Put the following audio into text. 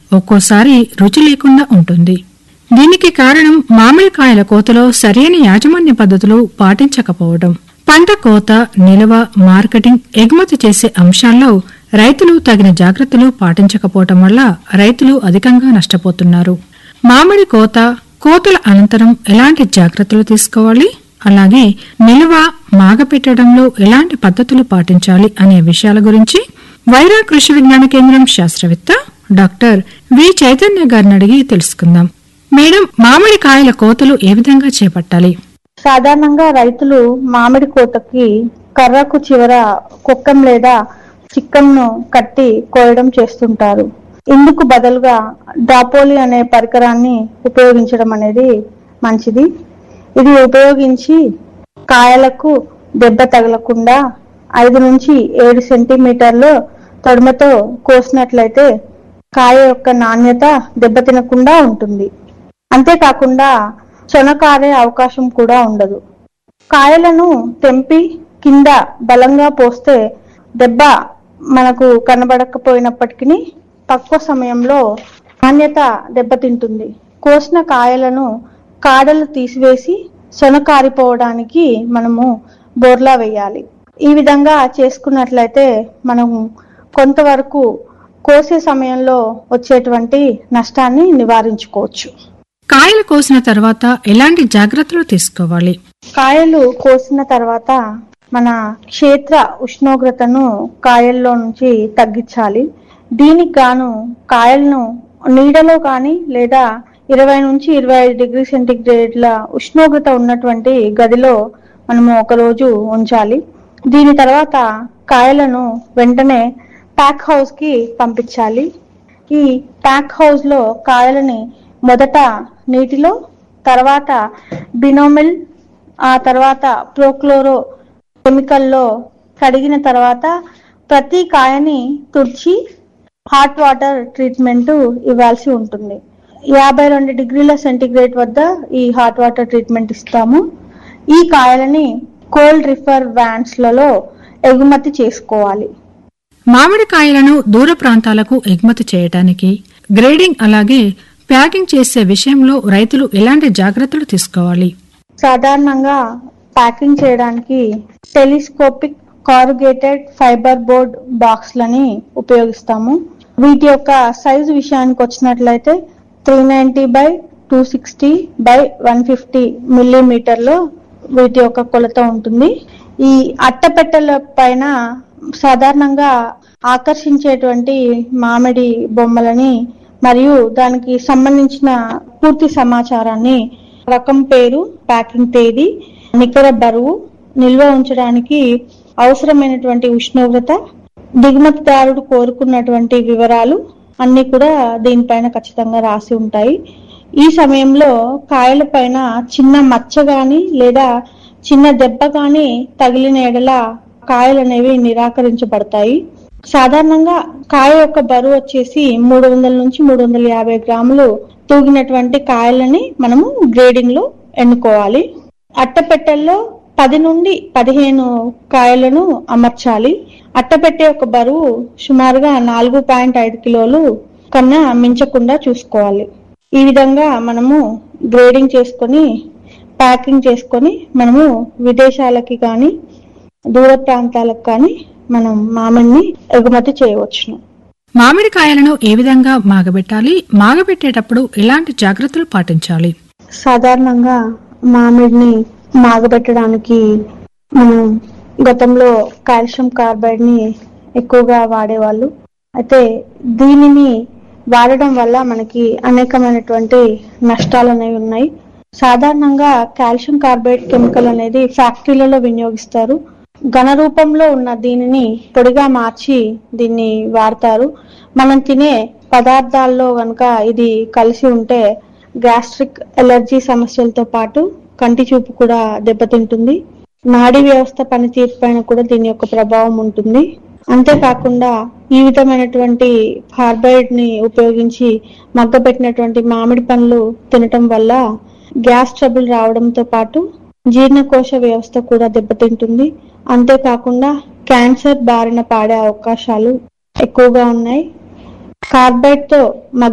ఒక్కోసారి రుచి లేకుండా ఉంటుంది దీనికి కారణం మామిడికాయల కోతలో సరైన యాజమాన్య పద్ధతులు పాటించకపోవడం పంట కోత నిల్వ మార్కెటింగ్ ఎగుమతి చేసే అంశాల్లో రైతులు తగిన జాగ్రత్తలు పాటించకపోవటం వల్ల రైతులు అధికంగా నష్టపోతున్నారు మామిడి కోత కోతల అనంతరం ఎలాంటి జాగ్రత్తలు తీసుకోవాలి అలాగే నిల్వ మాగపెట్టడంలో ఎలాంటి పద్ధతులు పాటించాలి అనే విషయాల గురించి వైరా కృషి విజ్ఞాన కేంద్రం శాస్త్రవేత్త డాక్టర్ వి చైతన్య గారిని అడిగి తెలుసుకుందాం మేడం మామిడి కాయల కోతలు ఏ విధంగా చేపట్టాలి సాధారణంగా రైతులు మామిడి కోతకి కర్రకు చివర కుక్కం లేదా చిక్కంను కట్టి కోయడం చేస్తుంటారు ఇందుకు బదులుగా డాపోలి అనే పరికరాన్ని ఉపయోగించడం అనేది మంచిది ఇది ఉపయోగించి కాయలకు దెబ్బ తగలకుండా ఐదు నుంచి ఏడు సెంటీమీటర్లు తొడమతో కోసినట్లయితే కాయ యొక్క నాణ్యత దెబ్బతినకుండా ఉంటుంది అంతేకాకుండా చొనకారే అవకాశం కూడా ఉండదు కాయలను తెంపి కింద బలంగా పోస్తే దెబ్బ మనకు కనబడకపోయినప్పటికీ తక్కువ సమయంలో నాణ్యత దెబ్బతింటుంది కోసిన కాయలను కాడలు తీసివేసి సొన కారిపోవడానికి మనము బోర్లా వేయాలి ఈ విధంగా చేసుకున్నట్లయితే మనము కొంతవరకు కోసే సమయంలో వచ్చేటువంటి నష్టాన్ని నివారించుకోవచ్చు కాయలు కోసిన తర్వాత ఎలాంటి జాగ్రత్తలు తీసుకోవాలి కాయలు కోసిన తర్వాత మన క్షేత్ర ఉష్ణోగ్రతను కాయల్లో నుంచి తగ్గించాలి దీనికి గాను కాయలను నీడలో కానీ లేదా ఇరవై నుంచి ఇరవై ఐదు డిగ్రీ సెంటిగ్రేడ్ల ఉష్ణోగ్రత ఉన్నటువంటి గదిలో మనము ఒక రోజు ఉంచాలి దీని తర్వాత కాయలను వెంటనే ప్యాక్ హౌస్ కి పంపించాలి ఈ ప్యాక్ హౌస్ లో కాయలని మొదట నీటిలో తర్వాత బినోమిల్ ఆ తర్వాత ప్రోక్లోరో కెమికల్లో కడిగిన తర్వాత ప్రతి కాయని తుడిచి హాట్ వాటర్ ట్రీట్మెంట్ ఇవ్వాల్సి ఉంటుంది యాభై రెండు డిగ్రీల సెంటిగ్రేడ్ వద్ద ఈ హాట్ వాటర్ ట్రీట్మెంట్ ఇస్తాము ఈ కాయలని కోల్డ్ రిఫర్ వ్యాన్స్లలో ఎగుమతి చేసుకోవాలి మామిడి కాయలను దూర ప్రాంతాలకు ఎగుమతి చేయటానికి గ్రేడింగ్ అలాగే ప్యాకింగ్ చేసే విషయంలో రైతులు ఎలాంటి జాగ్రత్తలు తీసుకోవాలి సాధారణంగా ప్యాకింగ్ చేయడానికి టెలిస్కోపిక్ కారుగేటెడ్ ఫైబర్ బోర్డ్ బాక్స్లని ఉపయోగిస్తాము వీటి యొక్క సైజు విషయానికి వచ్చినట్లయితే three ninety by two sixty by one fifty మిల్లీమీటర్లో వీటి యొక్క కొలత ఉంటుంది ఈ అట్టపెట్టెల పైన సాధారణంగా ఆకర్షించేటువంటి మామిడి బొమ్మలని మరియు దానికి సంబంధించిన పూర్తి సమాచారాన్ని రకం పేరు ప్యాకింగ్ తేదీ నికర బరువు నిల్వ ఉంచడానికి అవసరమైనటువంటి ఉష్ణోగ్రత దిగుమతిదారుడు కోరుకున్నటువంటి వివరాలు అన్ని కూడా దీనిపైన ఖచ్చితంగా రాసి ఉంటాయి ఈ సమయంలో కాయల పైన చిన్న మచ్చ గాని లేదా చిన్న దెబ్బ గాని తగిలిన ఎడల కాయలు అనేవి నిరాకరించబడతాయి సాధారణంగా కాయ యొక్క బరువు వచ్చేసి మూడు వందల నుంచి మూడు వందల యాభై గ్రాములు తూగినటువంటి కాయలని మనము గ్రేడింగ్ లో ఎన్నుకోవాలి అట్టపెట్టెల్లో పది నుండి పదిహేను కాయలను అమర్చాలి అట్టపెట్టె యొక్క బరువు సుమారుగా నాలుగు పాయింట్ ఐదు కిలోలు కన్నా మించకుండా చూసుకోవాలి ఈ విధంగా మనము గ్రేడింగ్ చేసుకొని ప్యాకింగ్ చేసుకొని మనము విదేశాలకి కానీ దూర ప్రాంతాలకు కానీ మనం మామిడిని ఎగుమతి చేయవచ్చును మామిడి కాయలను ఏ విధంగా మాగబెట్టాలి మాగబెట్టేటప్పుడు ఎలాంటి జాగ్రత్తలు పాటించాలి సాధారణంగా మామిడిని మాగబెట్టడానికి మనం గతంలో కాల్షియం కార్బైడ్ ని ఎక్కువగా వాడేవాళ్ళు అయితే దీనిని వాడడం వల్ల మనకి అనేకమైనటువంటి నష్టాలు అనేవి ఉన్నాయి సాధారణంగా కాల్షియం కార్బైడ్ కెమికల్ అనేది ఫ్యాక్టరీలలో వినియోగిస్తారు ఘన రూపంలో ఉన్న దీనిని పొడిగా మార్చి దీన్ని వాడతారు మనం తినే పదార్థాల్లో గనుక ఇది కలిసి ఉంటే గ్యాస్ట్రిక్ ఎలర్జీ సమస్యలతో పాటు కంటి చూపు కూడా దెబ్బతింటుంది నాడీ వ్యవస్థ పనితీరు పైన కూడా దీని యొక్క ప్రభావం ఉంటుంది అంతేకాకుండా ఈ విధమైనటువంటి కార్బైడ్ ని ఉపయోగించి మగ్గబెట్టినటువంటి మామిడి పండ్లు తినటం వల్ల గ్యాస్ ట్రబుల్ రావడంతో పాటు జీర్ణకోశ వ్యవస్థ కూడా దెబ్బతింటుంది అంతేకాకుండా క్యాన్సర్ బారిన పాడే అవకాశాలు ఎక్కువగా ఉన్నాయి కార్బైడ్ తో